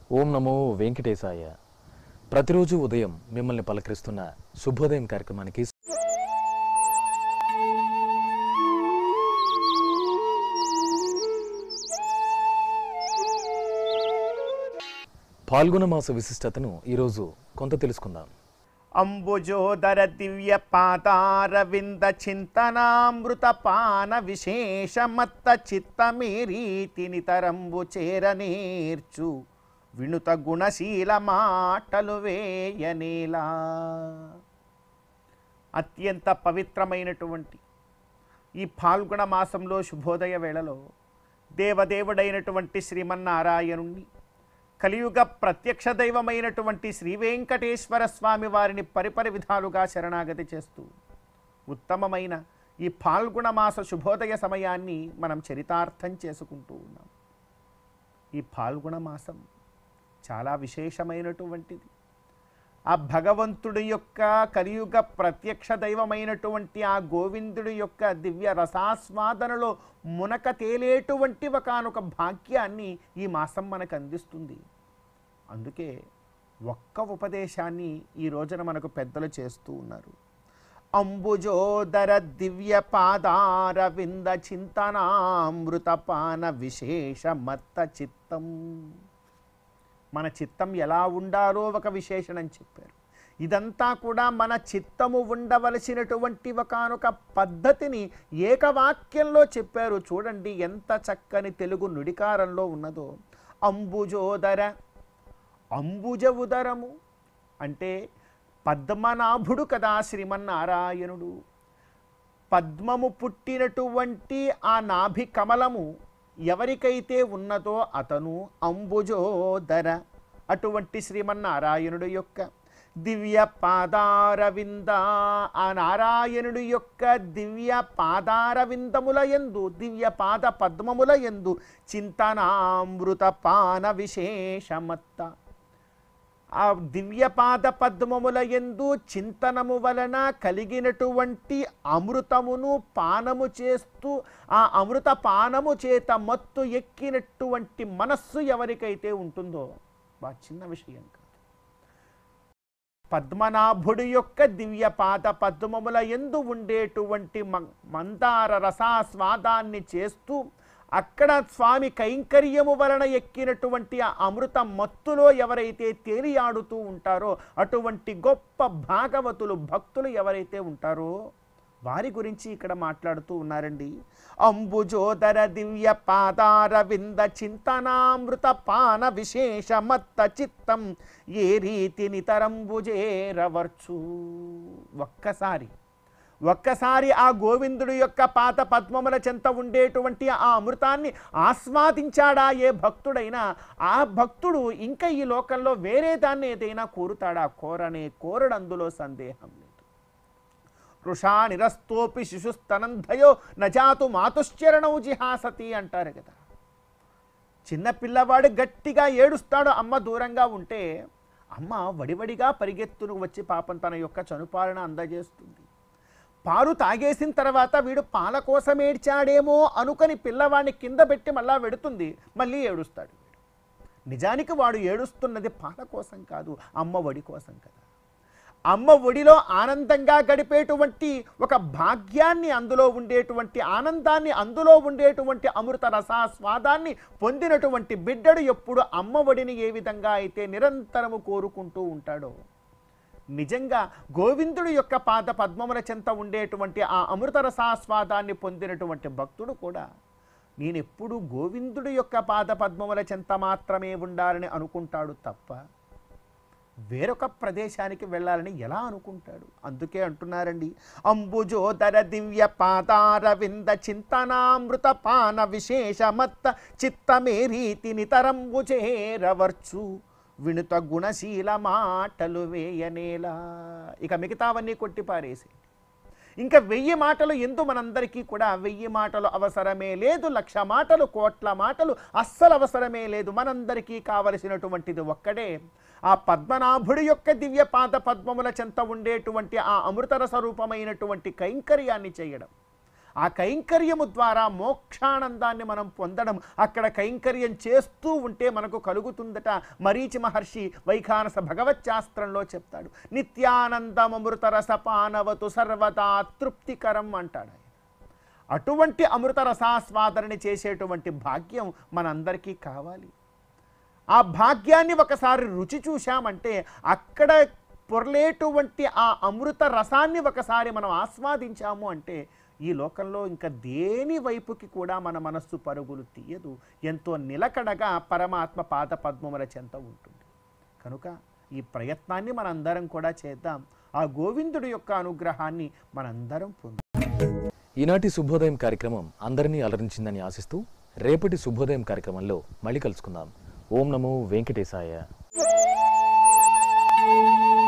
ఓం నమో వెంకటేశాయ ప్రతిరోజు ఉదయం మిమ్మల్ని పలకరిస్తున్న శుభోదయం కార్యక్రమానికి పాల్గొన మాస విశిష్టతను ఈరోజు కొంత తెలుసుకుందాం అంబుజోదర దివ్య పాదారవింద చింతనామృత పాన విశేషమత్త చిత్తమీరీతి నితరంబు చేరనేర్చు వినుత గుణశీల మాటలు వేయనేలా అత్యంత పవిత్రమైనటువంటి ఈ పాల్గొన మాసంలో శుభోదయ వేళలో దేవదేవుడైనటువంటి శ్రీమన్నారాయణుణ్ణి కలియుగ ప్రత్యక్ష దైవమైనటువంటి శ్రీ వెంకటేశ్వర స్వామి వారిని పరిపరి విధాలుగా శరణాగతి చేస్తూ ఉత్తమమైన ఈ పాల్గొన మాస శుభోదయ సమయాన్ని మనం చరితార్థం చేసుకుంటూ ఉన్నాం ఈ పాల్గొన మాసం చాలా విశేషమైనటువంటిది ఆ భగవంతుడి యొక్క కలియుగ ప్రత్యక్ష దైవమైనటువంటి ఆ గోవిందుడి యొక్క దివ్య రసాస్వాదనలో మునక తేలేటువంటి ఒకనొక భాగ్యాన్ని ఈ మాసం మనకు అందిస్తుంది అందుకే ఒక్క ఉపదేశాన్ని ఈ రోజున మనకు పెద్దలు చేస్తూ ఉన్నారు అంబుజోదర దివ్య పాదార వింద చింతనామృత పాన విశేష మత్త చిత్తం మన చిత్తం ఎలా ఉండాలో ఒక విశేషణం చెప్పారు ఇదంతా కూడా మన చిత్తము ఉండవలసినటువంటి ఒకనొక పద్ధతిని ఏకవాక్యంలో చెప్పారు చూడండి ఎంత చక్కని తెలుగు నుడికారంలో ఉన్నదో అంబుజోదర అంబుజ ఉదరము అంటే పద్మనాభుడు కదా శ్రీమన్నారాయణుడు పద్మము పుట్టినటువంటి ఆ నాభి కమలము ఎవరికైతే ఉన్నదో అతను అంబుజోదర అటువంటి శ్రీమన్నారాయణుడు యొక్క దివ్య పాదారవింద ఆ నారాయణుడి యొక్క దివ్య పాదారవిందముల ఎందు దివ్య పాద పద్మముల ఎందు చింతనామృత పాన విశేషమత్త ఆ దివ్యపాద పద్మముల ఎందు చింతనము వలన కలిగినటువంటి అమృతమును పానము చేస్తూ ఆ అమృత పానము చేత మత్తు ఎక్కినటువంటి మనస్సు ఎవరికైతే ఉంటుందో బా చిన్న విషయం కాదు పద్మనాభుడి యొక్క దివ్యపాద పద్మముల ఎందు ఉండేటువంటి మ- మందార రసాస్వాదాన్ని చేస్తూ అక్కడ స్వామి కైంకర్యము వలన ఎక్కినటువంటి ఆ అమృత మత్తులో ఎవరైతే తేలియాడుతూ ఉంటారో అటువంటి గొప్ప భాగవతులు భక్తులు ఎవరైతే ఉంటారో వారి గురించి ఇక్కడ మాట్లాడుతూ ఉన్నారండి అంబుజోదర దివ్య పాదార వింద చింతనామృత పాన విశేష మత్త చిత్తం ఏ రీతి నితరంబుజేరవర్చు ఒక్కసారి ఒక్కసారి ఆ గోవిందుడి యొక్క పాత పద్మముల చెంత ఉండేటువంటి ఆ అమృతాన్ని ఆస్వాదించాడా ఏ భక్తుడైనా ఆ భక్తుడు ఇంకా ఈ లోకంలో వేరే దాన్ని ఏదైనా కోరుతాడా కోరనే కోరడందులో సందేహం లేదు వృషా నిరస్తోపి శిశుస్తనంధయో నజాతు మాతుశ్చరణౌ జిహాసతి అంటారు కదా చిన్న పిల్లవాడు గట్టిగా ఏడుస్తాడు అమ్మ దూరంగా ఉంటే అమ్మ వడివడిగా పరిగెత్తును వచ్చి పాపం తన యొక్క చనుపాలన అందజేస్తుంది పాలు తాగేసిన తర్వాత వీడు పాల కోసం ఏడ్చాడేమో అనుకొని పిల్లవాడిని కింద పెట్టి మళ్ళా వెడుతుంది మళ్ళీ ఏడుస్తాడు వీడు నిజానికి వాడు ఏడుస్తున్నది పాల కోసం కాదు అమ్మ వడి కోసం కదా అమ్మ ఒడిలో ఆనందంగా గడిపేటువంటి ఒక భాగ్యాన్ని అందులో ఉండేటువంటి ఆనందాన్ని అందులో ఉండేటువంటి అమృత రసాస్వాదాన్ని పొందినటువంటి బిడ్డడు ఎప్పుడు అమ్మ ఒడిని ఏ విధంగా అయితే నిరంతరము కోరుకుంటూ ఉంటాడో నిజంగా గోవిందుడు యొక్క పాద పద్మముల చెంత ఉండేటువంటి ఆ అమృత రసాస్వాదాన్ని పొందినటువంటి భక్తుడు కూడా నేనెప్పుడు గోవిందుడు యొక్క పాద పద్మముల చెంత మాత్రమే ఉండాలని అనుకుంటాడు తప్ప వేరొక ప్రదేశానికి వెళ్ళాలని ఎలా అనుకుంటాడు అందుకే అంటున్నారండి అంబుజోదర దివ్య పాదార వింద చింతనామృత పాన విశేషమత్త చిత్తమే రీతి నితరంబు చేరవర్చు వినుత గుణశీల మాటలు వేయనేలా ఇక మిగతావన్నీ కొట్టి పారేసేయండి ఇంకా వెయ్యి మాటలు ఎందు మనందరికీ కూడా వెయ్యి మాటలు అవసరమే లేదు లక్ష మాటలు కోట్ల మాటలు అస్సలు అవసరమే లేదు మనందరికీ కావలసినటువంటిది ఒక్కడే ఆ పద్మనాభుడి యొక్క దివ్య పాద పద్మముల చెంత ఉండేటువంటి ఆ అమృతర స్వరూపమైనటువంటి కైంకర్యాన్ని చేయడం ఆ కైంకర్యము ద్వారా మోక్షానందాన్ని మనం పొందడం అక్కడ కైంకర్యం చేస్తూ ఉంటే మనకు కలుగుతుందట మరీచి మహర్షి వైఖానస భగవచ్శాస్త్రంలో చెప్తాడు నిత్యానందమృత రసపానవతు సర్వదా తృప్తికరం అంటాడు ఆయన. అటువంటి అమృత రసాస్వాదనని చేసేటువంటి భాగ్యం మనందరికీ కావాలి ఆ భాగ్యాన్ని ఒకసారి రుచి చూశామంటే అక్కడ పొరలేటువంటి ఆ అమృత రసాన్ని ఒకసారి మనం ఆస్వాదించాము అంటే ఈ లోకంలో ఇంకా దేని వైపుకి కూడా మన మనస్సు పరుగులు తీయదు ఎంతో నిలకడగా పరమాత్మ పాద పద్మముల చెంత ఉంటుంది కనుక ఈ ప్రయత్నాన్ని మనందరం కూడా చేద్దాం ఆ గోవిందుడి యొక్క అనుగ్రహాన్ని మనందరం పొందాం ఈనాటి శుభోదయం కార్యక్రమం అందరినీ అలరించిందని ఆశిస్తూ రేపటి శుభోదయం కార్యక్రమంలో మళ్ళీ కలుసుకుందాం ఓం నమో వెంకటేశాయ